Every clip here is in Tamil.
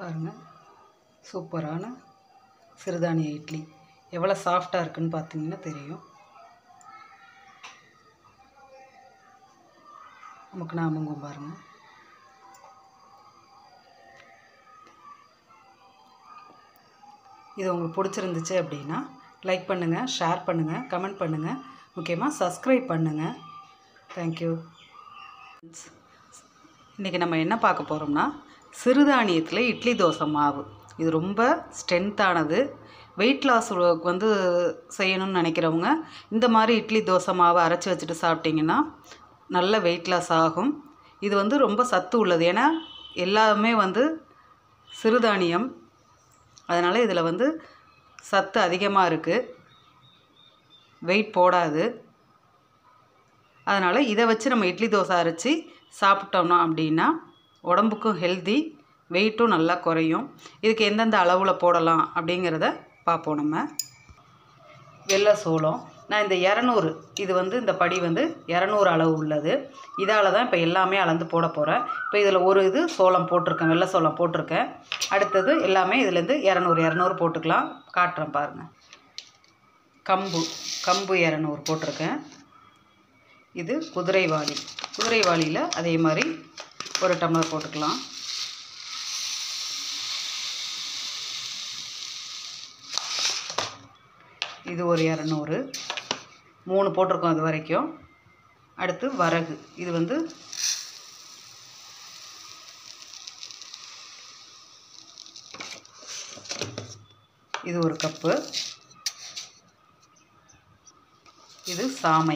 பாருங்கள் சூப்பரான சிறுதானிய இட்லி எவ்வளோ சாஃப்டாக இருக்குன்னு பார்த்தீங்கன்னா தெரியும் நமக்கு நாமங்கும் பாருங்கள் இது உங்களுக்கு பிடிச்சிருந்துச்சு அப்படின்னா லைக் பண்ணுங்கள் ஷேர் பண்ணுங்கள் கமெண்ட் பண்ணுங்கள் முக்கியமாக சப்ஸ்கிரைப் பண்ணுங்கள் தேங்க்யூ இன்றைக்கி நம்ம என்ன பார்க்க போகிறோம்னா சிறுதானியத்தில் இட்லி தோசை மாவு இது ரொம்ப ஸ்ட்ரென்த்தானது வெயிட் லாஸ் வந்து செய்யணும்னு நினைக்கிறவங்க இந்த மாதிரி இட்லி தோசை மாவை அரைச்சி வச்சுட்டு சாப்பிட்டிங்கன்னா நல்ல வெயிட் லாஸ் ஆகும் இது வந்து ரொம்ப சத்து உள்ளது ஏன்னா எல்லாமே வந்து சிறுதானியம் அதனால் இதில் வந்து சத்து அதிகமாக இருக்குது வெயிட் போடாது அதனால் இதை வச்சு நம்ம இட்லி தோசை அரைச்சி சாப்பிட்டோம்னா அப்படின்னா உடம்புக்கும் ஹெல்தி வெயிட்டும் நல்லா குறையும் இதுக்கு எந்தெந்த அளவில் போடலாம் அப்படிங்கிறத பார்ப்போம் நம்ம வெள்ளை சோளம் நான் இந்த இரநூறு இது வந்து இந்த படி வந்து இரநூறு அளவு உள்ளது இதால் தான் இப்போ எல்லாமே அளந்து போட போகிறேன் இப்போ இதில் ஒரு இது சோளம் போட்டிருக்கேன் வெள்ளை சோளம் போட்டிருக்கேன் அடுத்தது எல்லாமே இதுலேருந்து இரநூறு இரநூறு போட்டுக்கலாம் காட்டுறேன் பாருங்கள் கம்பு கம்பு இரநூறு போட்டிருக்கேன் இது குதிரைவாளி குதிரைவாளியில் அதே மாதிரி ஒரு டம்ளர் போட்டுக்கலாம் இது ஒரு இரநூறு மூணு போட்டிருக்கோம் அது வரைக்கும் அடுத்து வரகு இது வந்து இது ஒரு கப்பு இது சாமை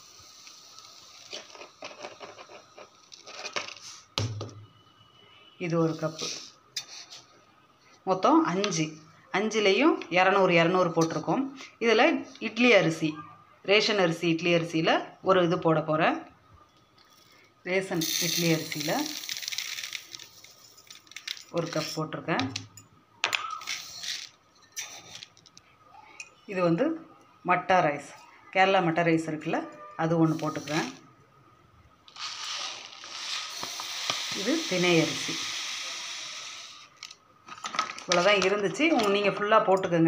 இது ஒரு கப்பு மொத்தம் அஞ்சு அஞ்சுலேயும் இரநூறு இரநூறு போட்டிருக்கோம் இதில் இட்லி அரிசி ரேஷன் அரிசி இட்லி அரிசியில் ஒரு இது போட போகிறேன் ரேஷன் இட்லி அரிசியில் ஒரு கப் போட்டிருக்கேன் இது வந்து மட்டா ரைஸ் கேரளா மட்டா ரைஸ் இருக்குல்ல அது ஒன்று போட்டுக்கிறேன் இது தினை அரிசி இவ்வளோதான் இருந்துச்சு உங்க நீங்கள் ஃபுல்லாக போட்டுக்கோங்க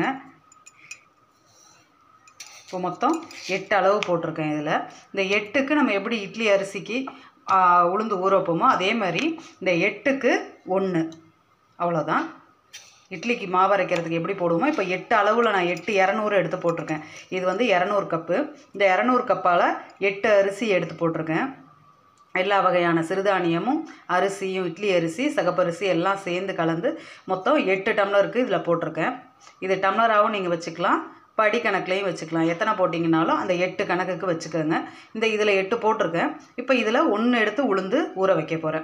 இப்போ மொத்தம் எட்டு அளவு போட்டிருக்கேன் இதில் இந்த எட்டுக்கு நம்ம எப்படி இட்லி அரிசிக்கு ஆ, உளுந்து ஊற வைப்போமோ அதே மாதிரி இந்த எட்டுக்கு ஒன்று அவ்வளோதான் இட்லிக்கு மாவு அரைக்கிறதுக்கு எப்படி போடுவோமோ இப்போ எட்டு அளவில் நான் எட்டு இரநூறு எடுத்து போட்டிருக்கேன் இது வந்து இரநூறு கப்பு இந்த இரநூறு கப்பால் எட்டு அரிசி எடுத்து போட்டிருக்கேன் எல்லா வகையான சிறுதானியமும் அரிசியும் இட்லி அரிசி சகப்பரிசி எல்லாம் சேர்ந்து கலந்து மொத்தம் எட்டு டம்ளருக்கு இதில் போட்டிருக்கேன் இது டம்ளராகவும் நீங்கள் வச்சுக்கலாம் படி கணக்குலையும் வச்சுக்கலாம் எத்தனை போட்டிங்கனாலும் அந்த எட்டு கணக்குக்கு வச்சுக்கோங்க இந்த இதில் எட்டு போட்டிருக்கேன் இப்போ இதில் ஒன்று எடுத்து உளுந்து ஊற வைக்க போகிறேன்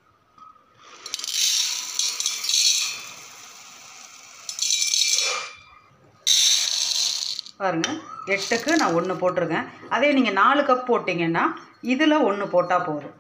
பாருங்கள் எட்டுக்கு நான் ஒன்று போட்டிருக்கேன் அதே நீங்கள் நாலு கப் போட்டிங்கன்னா இதில் ஒன்று போட்டால் போதும்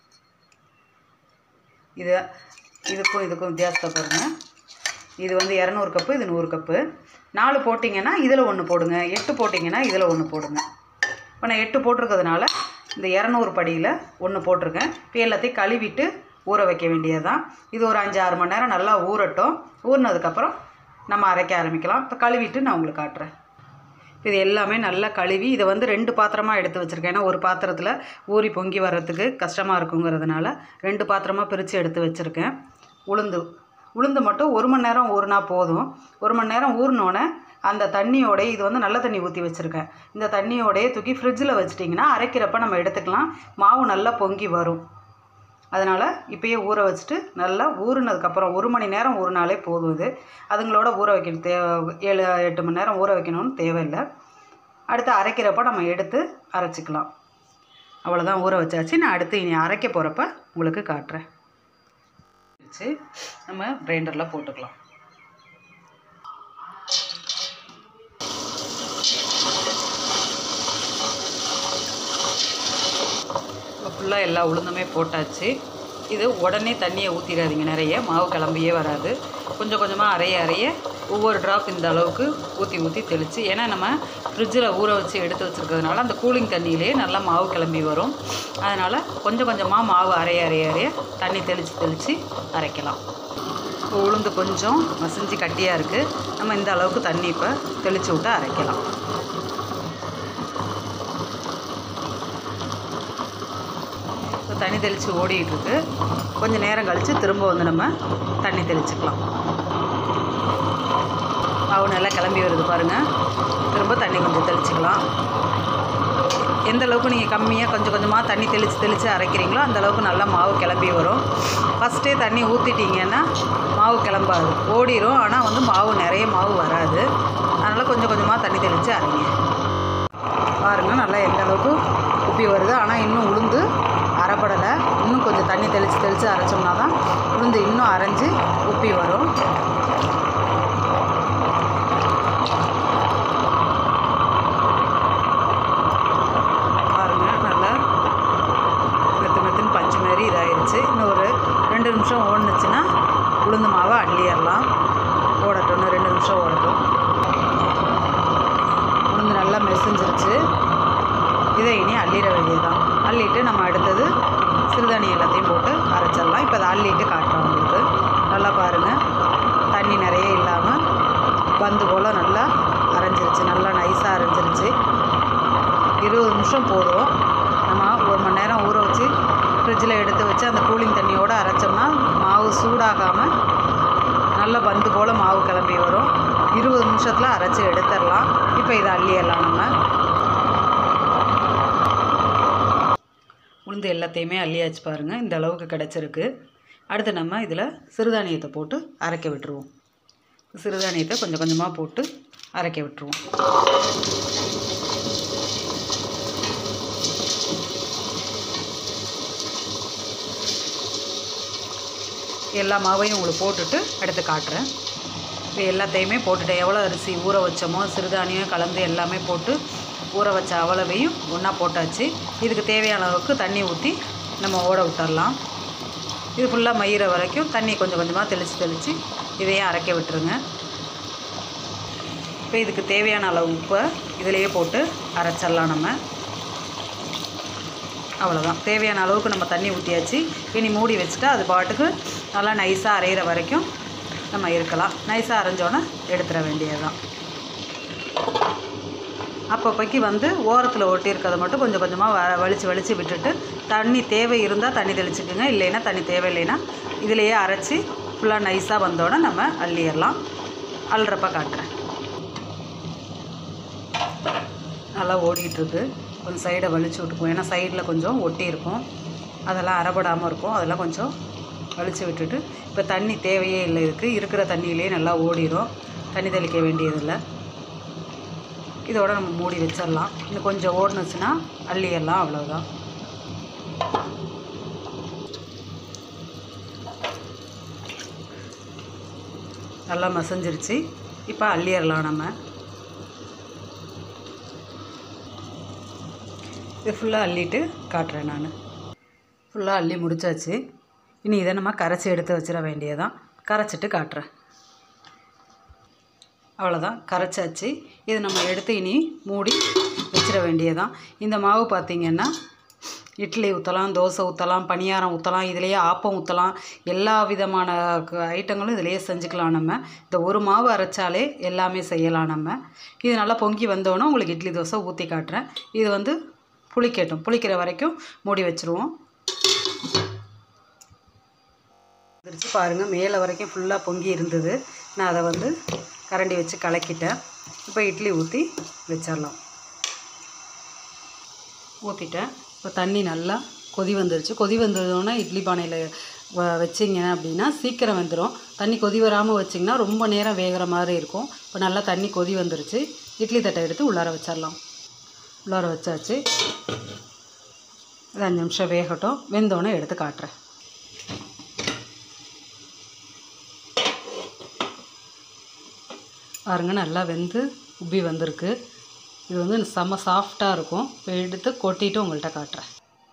இது இதுக்கும் இதுக்கும் வித்தியாசத்தை பாருங்கள் இது வந்து இரநூறு கப்பு இது நூறு கப்பு நாலு போட்டிங்கன்னா இதில் ஒன்று போடுங்க எட்டு போட்டிங்கன்னா இதில் ஒன்று போடுங்க இப்போ நான் எட்டு போட்டிருக்கிறதுனால இந்த இரநூறு படியில் ஒன்று போட்டிருக்கேன் இப்போ எல்லாத்தையும் கழுவிட்டு ஊற வைக்க வேண்டியது தான் இது ஒரு அஞ்சு ஆறு மணி நேரம் நல்லா ஊறட்டும் ஊறினதுக்கப்புறம் நம்ம அரைக்க ஆரம்பிக்கலாம் இப்போ கழுவிட்டு நான் உங்களுக்கு காட்டுறேன் இது எல்லாமே நல்லா கழுவி இதை வந்து ரெண்டு பாத்திரமாக எடுத்து வச்சுருக்கேன் ஏன்னா ஒரு பாத்திரத்தில் ஊறி பொங்கி வர்றதுக்கு கஷ்டமாக இருக்குங்கிறதுனால ரெண்டு பாத்திரமாக பிரித்து எடுத்து வச்சுருக்கேன் உளுந்து உளுந்து மட்டும் ஒரு மணி நேரம் ஊறினா போதும் ஒரு மணி நேரம் ஊறினோடனே அந்த தண்ணியோடய இது வந்து நல்ல தண்ணி ஊற்றி வச்சுருக்கேன் இந்த தண்ணியோடய தூக்கி ஃப்ரிட்ஜில் வச்சிட்டிங்கன்னா அரைக்கிறப்ப நம்ம எடுத்துக்கலாம் மாவு நல்லா பொங்கி வரும் அதனால் இப்பயே ஊற வச்சுட்டு நல்லா ஊறினதுக்கப்புறம் ஒரு மணி நேரம் ஊறினாலே போதும் இது அதுங்களோட ஊற வைக்கணும் தே ஏழு எட்டு மணி நேரம் ஊற வைக்கணும்னு தேவையில்லை அடுத்து அரைக்கிறப்ப நம்ம எடுத்து அரைச்சிக்கலாம் அவ்வளோதான் ஊற வச்சாச்சு நான் அடுத்து இனி அரைக்க போகிறப்ப உங்களுக்கு காட்டுறேன் வச்சு நம்ம கிரைண்டரில் போட்டுக்கலாம் இப்போ ஃபுல்லாக எல்லா உளுந்துமே போட்டாச்சு இது உடனே தண்ணியை ஊற்றிடாதீங்க நிறைய மாவு கிளம்பியே வராது கொஞ்சம் கொஞ்சமாக அரைய அரைய ஒவ்வொரு ட்ராப் இந்த அளவுக்கு ஊற்றி ஊற்றி தெளித்து ஏன்னா நம்ம ஃப்ரிட்ஜில் ஊற வச்சு எடுத்து வச்சுருக்கிறதுனால அந்த கூலிங் தண்ணியிலே நல்லா மாவு கிளம்பி வரும் அதனால் கொஞ்சம் கொஞ்சமாக மாவு அரைய அரைய அரைய தண்ணி தெளித்து தெளித்து அரைக்கலாம் உளுந்து கொஞ்சம் மசிஞ்சு கட்டியாக இருக்குது நம்ம இந்த அளவுக்கு தண்ணி இப்போ தெளித்து விட்டு அரைக்கலாம் இப்போ தண்ணி தெளித்து ஓடிட்டு இருக்கு கொஞ்சம் நேரம் கழித்து திரும்ப வந்து நம்ம தண்ணி தெளிச்சுக்கலாம் மாவு நல்லா கிளம்பி வருது பாருங்கள் திரும்ப தண்ணி கொஞ்சம் தெளிச்சுக்கலாம் எந்த அளவுக்கு நீங்கள் கம்மியாக கொஞ்சம் கொஞ்சமாக தண்ணி தெளித்து தெளித்து அரைக்கிறீங்களோ அந்த அளவுக்கு நல்லா மாவு கிளம்பி வரும் ஃபஸ்ட்டே தண்ணி ஊற்றிட்டீங்கன்னா மாவு கிளம்பாது ஓடிரும் ஆனால் வந்து மாவு நிறைய மாவு வராது அதனால் கொஞ்சம் கொஞ்சமாக தண்ணி தெளித்து அரைங்க பாருங்கள் நல்லா எந்த அளவுக்கு உப்பி வருது ஆனால் இன்னும் உளுந்து அரைப்படலை இன்னும் கொஞ்சம் தண்ணி தெளித்து தெளித்து அரைச்சோம்னா தான் உளுந்து இன்னும் அரைஞ்சு உப்பி வரும் பாருங்கள் நல்லா மெத்து மெத்துன்னு பஞ்சு மாதிரி இதாயிருச்சு இன்னும் ஒரு ரெண்டு நிமிஷம் ஓடுனுச்சுன்னா உளுந்து மாவை அள்ளிடலாம் ஓடட்டும் இன்னும் ரெண்டு நிமிஷம் ஓடட்டும் உளுந்து நல்லா மெசிஞ்சிருச்சு இதை இனி அள்ளிட வேண்டியதுதான் அள்ளிட்டு நம்ம அடுத்தது சிறுதானியம் எல்லாத்தையும் போட்டு அரைச்சிடலாம் இப்போ அதை அள்ளிட்டு காட்டுறோம் உங்களுக்கு நல்லா பாருங்கள் தண்ணி நிறைய இல்லாமல் பந்து போல் நல்லா அரைஞ்சிருச்சு நல்லா நைஸாக அரைஞ்சிருச்சு இருபது நிமிஷம் போதும் நம்ம ஒரு மணி நேரம் ஊற வச்சு ஃப்ரிட்ஜில் எடுத்து வச்சு அந்த கூலிங் தண்ணியோடு அரைச்சோம்னா மாவு சூடாகாமல் நல்ல பந்து போல் மாவு கிளம்பி வரும் இருபது நிமிஷத்தில் அரைச்சி எடுத்துடலாம் இப்போ இதை அள்ளிடலாம் நம்ம உளுந்து எல்லாத்தையுமே அள்ளியாச்சு பாருங்கள் இந்த அளவுக்கு கிடச்சிருக்கு அடுத்து நம்ம இதில் சிறுதானியத்தை போட்டு அரைக்க விட்டுருவோம் சிறுதானியத்தை கொஞ்சம் கொஞ்சமாக போட்டு அரைக்க விட்டுருவோம் எல்லா மாவையும் உங்களுக்கு போட்டுட்டு எடுத்து காட்டுறேன் இப்போ எல்லாத்தையுமே போட்டுட்டேன் எவ்வளோ அரிசி ஊற வச்சோமோ சிறுதானியம் கலந்து எல்லாமே போட்டு ஊற வச்ச அவ்வளவையும் ஒன்றா போட்டாச்சு இதுக்கு தேவையான அளவுக்கு தண்ணி ஊற்றி நம்ம ஓட விட்டுறலாம் இது ஃபுல்லாக மயிற வரைக்கும் தண்ணி கொஞ்சம் கொஞ்சமாக தெளித்து தெளித்து இதையும் அரைக்க விட்டுருங்க இப்போ இதுக்கு தேவையான அளவு உப்பை இதிலையே போட்டு அரைச்சிடலாம் நம்ம அவ்வளோதான் தேவையான அளவுக்கு நம்ம தண்ணி ஊற்றியாச்சு இனி மூடி வச்சுட்டா அது பாட்டுக்கு நல்லா நைஸாக அரைகிற வரைக்கும் நம்ம இருக்கலாம் நைஸாக அரைஞ்சோன்னே எடுத்துட வேண்டியதுதான் அப்பப்போக்கி வந்து ஓரத்தில் ஒட்டியிருக்கிறத மட்டும் கொஞ்சம் கொஞ்சமாக வ வலிச்சு வலிச்சு விட்டுட்டு தண்ணி தேவை இருந்தால் தண்ணி தெளிச்சுக்குங்க இல்லைன்னா தண்ணி தேவையில்லைன்னா இதிலையே அரைச்சி ஃபுல்லாக நைஸாக வந்தோடனே நம்ம அள்ளிடலாம் அள்ளுறப்ப காட்டுறேன் நல்லா ஓடிட்டுருக்கு கொஞ்சம் சைடை வலிச்சு விட்டுக்குவோம் ஏன்னா சைடில் கொஞ்சம் ஒட்டி இருக்கும் அதெல்லாம் அரைபடாமல் இருக்கும் அதெல்லாம் கொஞ்சம் வலிச்சு விட்டுட்டு இப்போ தண்ணி தேவையே இல்லை இதுக்கு இருக்கிற தண்ணியிலே நல்லா ஓடிடும் தண்ணி தெளிக்க வேண்டியதில்லை இதோட நம்ம மூடி வச்சிடலாம் இன்னும் கொஞ்சம் ஓடுனுச்சுன்னா அள்ளிடலாம் அவ்வளோதான் நல்லா மசஞ்சிருச்சு இப்போ அள்ளிடலாம் நம்ம இது ஃபுல்லாக அள்ளிட்டு காட்டுறேன் நான் ஃபுல்லாக அள்ளி முடிச்சாச்சு இனி இதை நம்ம கரைச்சி எடுத்து வச்சிட வேண்டியதான் கரைச்சிட்டு காட்டுறேன் அவ்வளோதான் கரைச்சாச்சு இது நம்ம எடுத்து இனி மூடி வச்சிட வேண்டியதான் இந்த மாவு பார்த்திங்கன்னா இட்லி ஊற்றலாம் தோசை ஊற்றலாம் பணியாரம் ஊற்றலாம் இதுலேயே ஆப்பம் ஊற்றலாம் எல்லா விதமான க- ஐட்டங்களும் இதிலேயே செஞ்சுக்கலாம் நம்ம இந்த ஒரு மாவு அரைச்சாலே எல்லாமே செய்யலாம் நம்ம இது நல்லா பொங்கி வந்தோன்னே உங்களுக்கு இட்லி தோசை ஊற்றி காட்டுறேன் இது வந்து புளிக்கட்டும் புளிக்கிற வரைக்கும் மூடி வச்சுருவோம் வந்துருச்சு பாருங்கள் மேலே வரைக்கும் ஃபுல்லாக பொங்கி இருந்தது நான் அதை வந்து கரண்டி வச்சு கலக்கிட்டேன் இப்போ இட்லி ஊற்றி வச்சிடலாம் ஊற்றிட்டேன் இப்போ தண்ணி நல்லா கொதி வந்துருச்சு கொதி வந்ததுன்னா இட்லி பானையில் வ வச்சிங்க அப்படின்னா சீக்கிரம் வெந்துடும் தண்ணி கொதி வராமல் வச்சிங்கன்னா ரொம்ப நேரம் வேகிற மாதிரி இருக்கும் இப்போ நல்லா தண்ணி கொதி வந்துருச்சு இட்லி தட்டை எடுத்து உள்ளார வச்சிடலாம் உள்ளார வச்சாச்சு ஒரு அஞ்சு நிமிஷம் வேகட்டும் வெந்தோடனே எடுத்து காட்டுறேன் பாருங்க நல்லா வெந்து உப்பி வந்திருக்கு இது வந்து செம்ம சாஃப்டாக இருக்கும் இப்போ எடுத்து கொட்டிட்டு உங்கள்கிட்ட காட்டுறேன்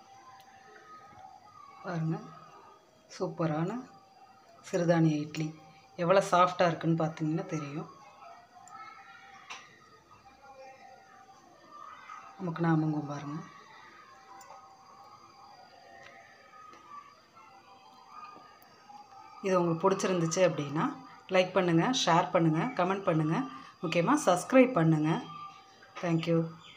பாருங்க சூப்பரான சிறுதானிய இட்லி எவ்வளோ சாஃப்டாக இருக்குன்னு பார்த்தீங்கன்னா தெரியும் நமக்கு நாமங்கும் பாருங்கள் இது உங்களுக்கு பிடிச்சிருந்துச்சு அப்படின்னா லைக் பண்ணுங்கள் ஷேர் பண்ணுங்கள் கமெண்ட் பண்ணுங்கள் முக்கியமாக சப்ஸ்கிரைப் பண்ணுங்கள் தேங்க்யூ